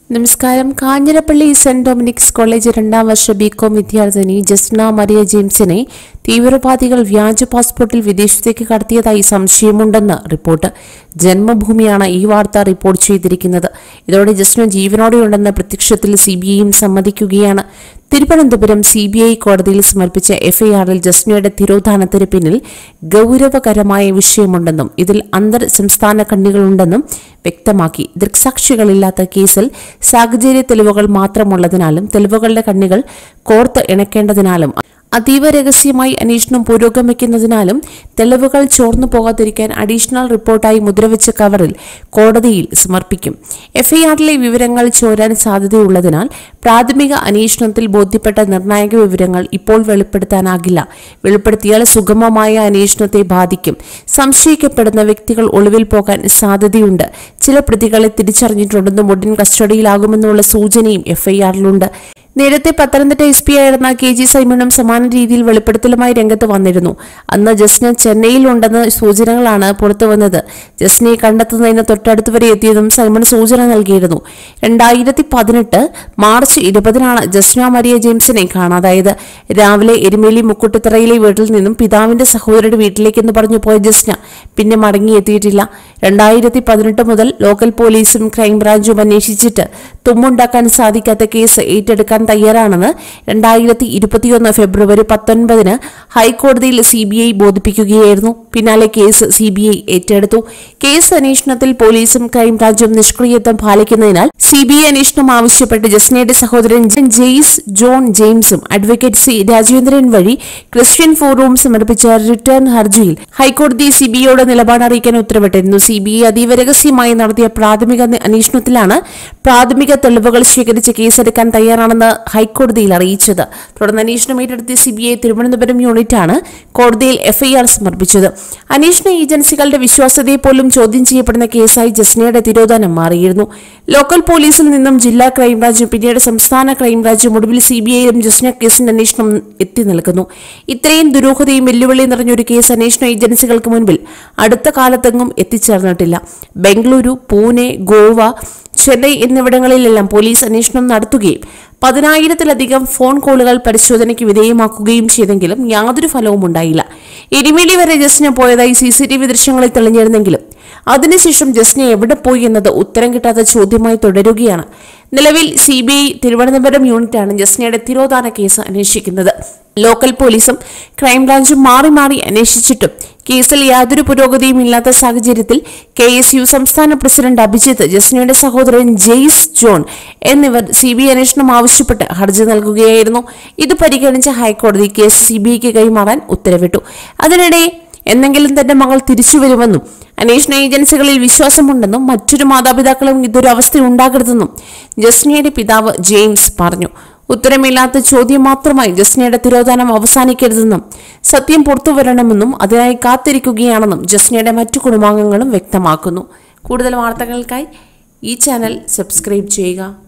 നമസ്കാരം Kanjirappally saint Dominic's college രണ്ടാം വർഷ BCom വിദ്യാർത്ഥിനി ജസ്ന മരിയ ജെയിംസിനെ തീവ്രവാദികൾ വ്യാജ പാസ്പോർട്ടിൽ വിദേശത്തേക്ക് കടത്തിയതായി സംശയമുണ്ടെന്ന് റിപ്പോർട്ട് ജന്മഭൂമിയാണ് ഈ വാർത്ത റിപ്പോർട്ട് ചെയ്തിരിക്കുന്നത് ഇതോടെ ജസ്ന ജീവനോടെയുണ്ടെന്ന പ്രത്യക്ഷത്തിൽ സിബിഐയും സമ്മതിക്കുകയാണ് തിരുവനന്തപുരം സി ബി ഐ കോടതിയിൽ സമർപ്പിച്ച എഫ്ഐആറിൽ ജസ്നയുടെ തിരോധാനത്തിന് പിന്നിൽ ഗൗരവകരമായ വിഷയമുണ്ടെന്നും ഇതിൽ അന്തർ സംസ്ഥാന കണ്ണികളുണ്ടെന്നും വ്യക്തമാക്കി ദൃക്സാക്ഷികളില്ലാത്ത കേസിൽ സാഹചര്യ തെളിവുകൾ മാത്രമുള്ളതിനാലും തെളിവുകളുടെ കണ്ണികൾ കോർത്ത് ഇണക്കേണ്ടതിനാലും അതീവ രഹസ്യമായി അന്വേഷണം പുരോഗമിക്കുന്നതിനാലും തെളിവുകൾ ചോർന്നു പോകാതിരിക്കാൻ അഡീഷണൽ റിപ്പോർട്ടായി മുദ്രവെച്ച കവറിൽ കോടതിയിൽ സമർപ്പിക്കും എഫ്ഐആറിലെ വിവരങ്ങൾ ചോരാൻ സാധ്യതയുള്ളതിനാൽ പ്രാഥമിക അന്വേഷണത്തിൽ ബോധ്യപ്പെട്ട നിർണായക വിവരങ്ങൾ ഇപ്പോൾ വെളിപ്പെടുത്താനാകില്ല വെളിപ്പെടുത്തിയാൽ സുഗമമായ അന്വേഷണത്തെ ബാധിക്കും സംശയിക്കപ്പെടുന്ന വ്യക്തികൾ ഒളിവിൽ പോകാൻ സാധ്യതയുണ്ട് ചില പ്രതികളെ തിരിച്ചറിഞ്ഞിട്ടുണ്ടെന്നും ഉടൻ കസ്റ്റഡിയിലാകുമെന്നുള്ള സൂചനയും എഫ്ഐആറിലുണ്ട് നേരത്തെ പത്തനംതിട്ട എസ് പി ആയിരുന്ന കെ ജി സൈമണും സമാന രീതിയിൽ വെളിപ്പെടുത്തലുമായി രംഗത്ത് വന്നിരുന്നു അന്ന് ജസ്ന ചെന്നൈയിലുണ്ടെന്ന സൂചനകളാണ് പുറത്തുവന്നത് ജസ്നയെ കണ്ടെത്തുന്നതിന് തൊട്ടടുത്ത് വരെ എത്തിയതും സൈമൺ സൂചന നൽകിയിരുന്നു രണ്ടായിരത്തി പതിനെട്ട് മാർച്ച് ഇരുപതിനാണ് ജസ്ന മരിയ ജെയിംസിനെ കാണാതായത് രാവിലെ എരുമേലി മുക്കുട്ടിത്തറയിലെ വീട്ടിൽ നിന്നും പിതാവിന്റെ സഹോദരിയുടെ വീട്ടിലേക്കെന്ന് പറഞ്ഞു പോയ ജസ്ന പിന്നെ മടങ്ങിയെത്തിയിട്ടില്ല രണ്ടായിരത്തി പതിനെട്ട് മുതൽ ലോക്കൽ പോലീസും ക്രൈംബ്രാഞ്ചും അന്വേഷിച്ചിട്ട് തുമ്മുണ്ടാക്കാൻ സാധിക്കാത്ത കേസ് ഏറ്റെടുക്കാൻ തയ്യാറാണെന്ന് രണ്ടായിരത്തി ഇരുപത്തിയൊന്ന് ഫെബ്രുവരി പത്തൊൻപതിന് ഹൈക്കോടതിയിൽ സി ബി ഐ ബോധിപ്പിക്കുകയായിരുന്നു പിന്നാലെ കേസ് സി ബി ഐ ഏറ്റെടുത്തു കേസ് അന്വേഷണത്തിൽ പോലീസും ക്രൈംബ്രാഞ്ചും നിഷ്ക്രിയത്വം പാലിക്കുന്നതിനാൽ സി ബി ഐ അന്വേഷണം ആവശ്യപ്പെട്ട് ജസ്നയുടെ സഹോദരൻ ജെയ്സ് ജോൺ ജെയിംസും അഡ്വക്കേറ്റ് സി രാജേന്ദ്രൻ വഴി ക്രിസ്ത്യൻ ഫോറവും സമർപ്പിച്ച റിട്ടേൺ ഹർജിയിൽ ഹൈക്കോടതി സി ബി ഐയോട് നിലപാട് അറിയിക്കാൻ ഉത്തരവിട്ടിരുന്നു സി ബി ഐ അതീവ രഹസ്യമായി നടത്തിയ പ്രാഥമിക നി- അന്വേഷണത്തിലാണ് പ്രാഥമിക തെളിവുകൾ ശേഖരിച്ച് കേസെടുക്കാൻ തയ്യാറാണെന്ന് ഹൈക്കോടതിയിൽ അറിയിച്ചത് തുടർന്ന് അന്വേഷണം ഏറ്റെടുത്ത സി ബി ഐ തിരുവനന്തപുരം യൂണിറ്റാണ് കോടതിയിൽ എഫ്ഐആർ സമർപ്പിച്ചത് അന്വേഷണ ഏജൻസികളുടെ വിശ്വാസ്യതയെ പോലും ചോദ്യം ചെയ്യപ്പെടുന്ന കേസായി ജസ്നയുടെ തിരോധാനം മാറിയിരുന്നു ലോക്കൽ പോലീസിൽ നിന്നും ജില്ലാ ക്രൈംബ്രാഞ്ചും പിന്നീട് സംസ്ഥാന ക്രൈംബ്രാഞ്ചും ഒടുവിൽ സി ബി ഐയിലും ജസ്ന കേസിന്റെ അന്വേഷണം എത്തി നിൽക്കുന്നു ഇത്രയും ദുരൂഹതയും വെല്ലുവിളിയും നിറഞ്ഞൊരു കേസ് അന്വേഷണ ഏജൻസികൾക്ക് മുൻപിൽ അടുത്ത കാലത്തെങ്ങും എത്തിച്ചേർന്നിട്ടില്ല ബംഗളൂരു പൂനെ ഗോവ ചെന്നൈ എന്നിവിടങ്ങളിലെല്ലാം പോലീസ് അന്വേഷണം നടത്തുകയും പതിനായിരത്തിലധികം ഫോൺ കോളുകൾ പരിശോധനയ്ക്ക് വിധേയമാക്കുകയും ചെയ്തെങ്കിലും യാതൊരു ഫലവും ഉണ്ടായില്ല എരുമേലി വരെ ജസ്ന പോയതായി സി സി ടി വി ദൃശ്യങ്ങളിൽ തെളിഞ്ഞിരുന്നെങ്കിലും അതിനുശേഷം ജസ്ന എവിടെ പോയി എന്നത് ഉത്തരം കിട്ടാത്ത ചോദ്യമായി തുടരുകയാണ് നിലവിൽ സി ബി ഐ തിരുവനന്തപുരം യൂണിറ്റാണ് ജസ്നയുടെ തിരോധാന കേസ് അന്വേഷിക്കുന്നത് ലോക്കൽ പോലീസും ക്രൈംബ്രാഞ്ചും മാറി മാറി അന്വേഷിച്ചിട്ടും കേസിൽ യാതൊരു പുരോഗതിയും ഇല്ലാത്ത സാഹചര്യത്തിൽ കെ എസ് യു സംസ്ഥാന പ്രസിഡന്റ് അഭിജിത്ത് ജസ്നയുടെ സഹോദരൻ ജെയ്സ് ജോൺ എന്നിവർ സി ബി ഐ അന്വേഷണം ആവശ്യപ്പെട്ട് ഹർജി നൽകുകയായിരുന്നു ഇത് പരിഗണിച്ച ഹൈക്കോടതി കേസ് സി ബി ഐക്ക് കൈമാറാൻ ഉത്തരവിട്ടു അതിനിടെ എന്നെങ്കിലും തന്റെ മകൾ തിരിച്ചു വരുമെന്നും അന്വേഷണ ഏജൻസികളിൽ വിശ്വാസമുണ്ടെന്നും മറ്റൊരു മാതാപിതാക്കളും ഇതൊരു അവസ്ഥ ഉണ്ടാകരുതെന്നും ജസ്നയുടെ പിതാവ് ജെയിംസ് പറഞ്ഞു ഉത്തരമില്ലാത്ത ചോദ്യം മാത്രമായി ജസ്നയുടെ തിരോധാനം അവസാനിക്കരുതെന്നും സത്യം പുറത്തുവരണമെന്നും അതിനായി കാത്തിരിക്കുകയാണെന്നും ജസ്നയുടെ മറ്റു കുടുംബാംഗങ്ങളും വ്യക്തമാക്കുന്നു കൂടുതൽ വാർത്തകൾക്കായി ഈ ചാനൽ സബ്സ്ക്രൈബ് ചെയ്യുക